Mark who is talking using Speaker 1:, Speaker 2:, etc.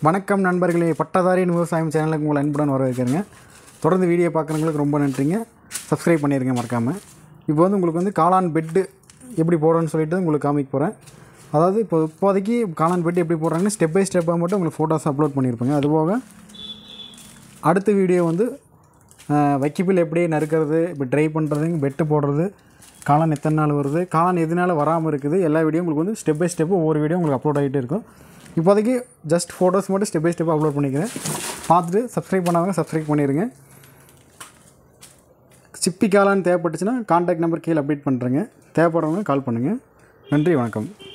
Speaker 1: வணக்கம் நண்பர்களே பட்டதாரியின் விவசாயம் சேனலுக்கு உங்களை அன்புடன் வரவேற்கிறேங்க தொடர்ந்து வீடியோ பார்க்குறவங்களுக்கு ரொம்ப நன்றிங்க சப்ஸ்கிரைப் பண்ணிடுங்க மறக்காமல் இப்போ வந்து உங்களுக்கு வந்து காளான் பெட்டு எப்படி போடுறோன்னு சொல்லிட்டு உங்களுக்கு காமிக்க போகிறேன் அதாவது இப்போ இப்போதைக்கு காளான் பெட்டு எப்படி போடுறாங்கன்னு ஸ்டெப் பை ஸ்டெப்பாக மட்டும் உங்களுக்கு ஃபோட்டோஸ் அப்லோட் பண்ணியிருப்பேங்க அதுபோக அடுத்த வீடியோ வந்து அஹ், வைக்கப்பில் எப்படி நறுக்கிறது இப்போ ட்ரை பண்ணுறது பெட்டு போடுறது காளான் எத்தனை நாள் வருது காளான் எதனால வராமல் இருக்குது எல்லா வீடியோ உங்களுக்கு வந்து ஸ்டெப் பை ஸ்டெப்பு ஒவ்வொரு வீடியோ உங்களுக்கு அப்லோட் ஆகிட்டே இருக்கும் இப்போதைக்கு ஜஸ்ட் ஃபோட்டோஸ் மட்டும் ஸ்டெப் பை ஸ்டெப் அப்லோட் பண்ணிக்கிறேன் பார்த்துட்டு சப்ஸ்கிரைப் பண்ணாதவங்க சப்ஸ்கிரைப் பண்ணிடுங்க சிப்பி காளான் தேவைப்பட்டுச்சுன்னா கான்டாக்ட் நம்பர் கீழே அப்டேட் பண்ணுறேங்க தேவைப்படுறவங்க கால் பண்ணுங்கள் நன்றி வணக்கம்